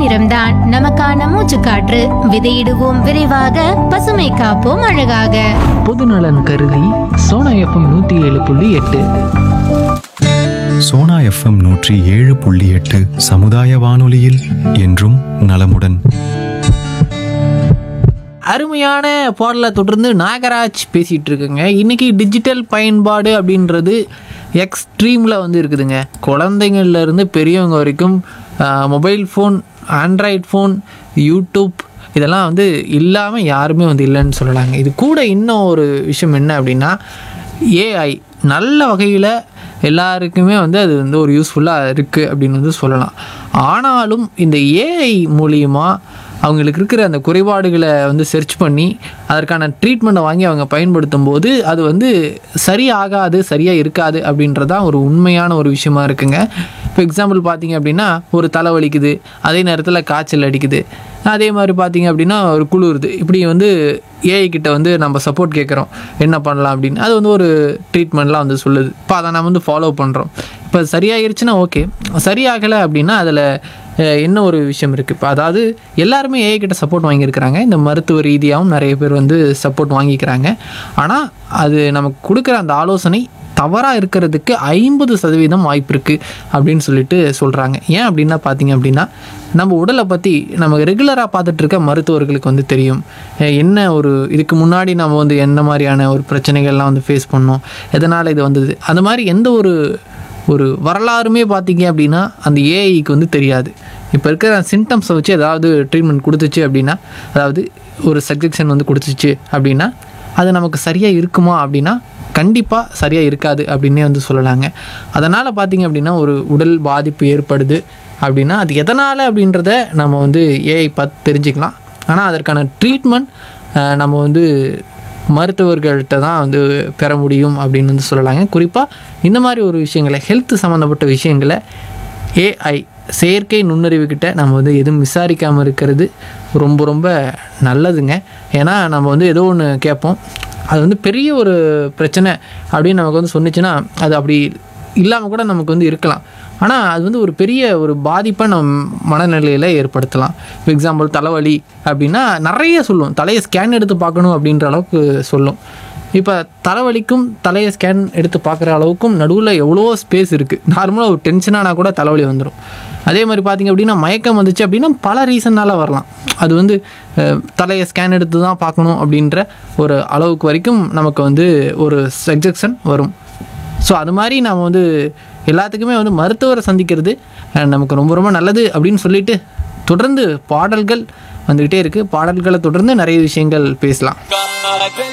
நிறம்தான் நமக்கான மூச்சுக்காற்று விதையிடுவோம் விரைவாக பசுமை காப்போம் அழகாக பொதுநலன் கருதி சோனா எஃப்எம் நூற்றி ஏழு புள்ளி எட்டு சோனா எஃப்எம் நூற்றி ஏழு புள்ளி எட்டு சமுதாய வானொலியில் என்றும் நலமுடன் அருமையான பாடலை தொடர்ந்து நாகராஜ் பேசிகிட்டு இருக்குங்க இன்றைக்கி டிஜிட்டல் பயன்பாடு அப்படின்றது எக்ஸ்ட்ரீமில் வந்து இருக்குதுங்க குழந்தைங்கள்ல இருந்து பெரியவங்க வரைக்கும் mobile phone Android phone YouTube இதெல்லாம் வந்து இல்லாமல் யாருமே வந்து இல்லைன்னு சொல்லலாங்க இது கூட இன்னும் ஒரு விஷயம் என்ன அப்படின்னா ஏஐ நல்ல வகையில் எல்லாருக்குமே வந்து அது வந்து ஒரு யூஸ்ஃபுல்லாக இருக்குது அப்படின்னு வந்து சொல்லலாம் ஆனாலும் இந்த ஏஐ மூலியமாக அவங்களுக்கு இருக்கிற அந்த குறைபாடுகளை வந்து சர்ச் பண்ணி அதற்கான ட்ரீட்மெண்ட்டை வாங்கி அவங்க பயன்படுத்தும் போது அது வந்து சரியாகாது சரியாக இருக்காது அப்படின்றதான் ஒரு உண்மையான ஒரு விஷயமா இருக்குங்க இப்போ எக்ஸாம்பிள் பார்த்தீங்க அப்படின்னா ஒரு தலை வலிக்குது அதே நேரத்தில் காய்ச்சல் அடிக்குது அதே மாதிரி பார்த்தீங்க அப்படின்னா ஒரு குளிருது இப்படி வந்து ஏஐ கிட்ட வந்து நம்ம சப்போர்ட் கேட்குறோம் என்ன பண்ணலாம் அப்படின்னு அது வந்து ஒரு ட்ரீட்மெண்ட்லாம் வந்து சொல்லுது இப்போ அதை நம்ம வந்து ஃபாலோ பண்ணுறோம் இப்போ சரியாயிருச்சுன்னா ஓகே சரியாகலை அப்படின்னா அதில் என்ன ஒரு விஷயம் இருக்குது இப்போ அதாவது எல்லாருமே ஏஐ கிட்ட சப்போர்ட் வாங்கியிருக்கிறாங்க இந்த மருத்துவ ரீதியாகவும் நிறைய பேர் வந்து சப்போர்ட் வாங்கிக்கிறாங்க ஆனால் அது நமக்கு கொடுக்குற அந்த ஆலோசனை தவறாக இருக்கிறதுக்கு ஐம்பது சதவீதம் வாய்ப்பு இருக்குது அப்படின்னு சொல்லிட்டு சொல்கிறாங்க ஏன் அப்படின்னா பார்த்தீங்க அப்படின்னா நம்ம உடலை பற்றி நம்ம ரெகுலராக பார்த்துட்டு இருக்க மருத்துவர்களுக்கு வந்து தெரியும் அஹ் என்ன ஒரு இதுக்கு முன்னாடி நம்ம வந்து என்ன மாதிரியான ஒரு பிரச்சனைகள்லாம் வந்து ஃபேஸ் பண்ணோம் எதனால் இது வந்தது அந்த மாதிரி எந்த ஒரு ஒரு வரலாறுமே பார்த்தீங்க அப்படின்னா அந்த ஏஐக்கு வந்து தெரியாது இப்போ இருக்கிற சிம்டம்ஸை வச்சு ஏதாவது ட்ரீட்மெண்ட் கொடுத்துச்சு அப்படின்னா அதாவது ஒரு சஜெக்ஷன் வந்து கொடுத்துச்சு அப்படின்னா அது நமக்கு சரியாக இருக்குமா அப்படின்னா கண்டிப்பாக சரியாக இருக்காது அப்படின்னே வந்து சொல்லலாங்க அதனால் பார்த்தீங்க அப்படின்னா ஒரு உடல் பாதிப்பு ஏற்படுது அப்படின்னா அது எதனால் அப்படின்றத நம்ம வந்து ஏஐ பார்த்து தெரிஞ்சுக்கலாம் ஆனால் அதற்கான ட்ரீட்மெண்ட் நம்ம வந்து மருத்துவர்கள்ட்ட தான் வந்து பெற முடியும் அப்படின்னு வந்து சொல்லலாங்க குறிப்பாக இந்த மாதிரி ஒரு விஷயங்களை ஹெல்த் சம்மந்தப்பட்ட விஷயங்களை ஏஐ செயற்கை நுண்ணறிவு கிட்ட நம்ம வந்து எதுவும் விசாரிக்காமல் இருக்கிறது ரொம்ப ரொம்ப நல்லதுங்க ஏன்னா நம்ம வந்து ஏதோ ஒன்று கேட்போம் அது வந்து பெரிய ஒரு பிரச்சனை அப்படின்னு நமக்கு வந்து சொன்னிச்சுன்னா அது அப்படி இல்லாமல் கூட நமக்கு வந்து இருக்கலாம் ஆனால் அது வந்து ஒரு பெரிய ஒரு பாதிப்பை நம்ம மனநிலையில் ஏற்படுத்தலாம் இப்போ எக்ஸாம்பிள் தலைவலி அப்படின்னா நிறைய சொல்லும் தலையை ஸ்கேன் எடுத்து பார்க்கணும் அப்படின்ற அளவுக்கு சொல்லும் இப்போ தலைவலிக்கும் தலையை ஸ்கேன் எடுத்து பார்க்குற அளவுக்கும் நடுவில் எவ்வளோ ஸ்பேஸ் இருக்குது நார்மலாக ஒரு டென்ஷனானா கூட தலைவலி வந்துடும் அதே மாதிரி பார்த்திங்க அப்படின்னா மயக்கம் வந்துச்சு அப்படின்னா பல ரீசன்னால் வரலாம் அது வந்து அஹ், தலையை ஸ்கேன் எடுத்து தான் பார்க்கணும் அப்படின்ற ஒரு அளவுக்கு வரைக்கும் நமக்கு வந்து ஒரு சஜெக்ஷன் வரும் ஸோ அது மாதிரி நாம் வந்து எல்லாத்துக்குமே வந்து மருத்துவரை சந்திக்கிறது அஹ், நமக்கு ரொம்ப ரொம்ப நல்லது அப்படின்னு சொல்லிட்டு தொடர்ந்து பாடல்கள் வந்துக்கிட்டே இருக்குது பாடல்களை தொடர்ந்து நிறைய விஷயங்கள் பேசலாம்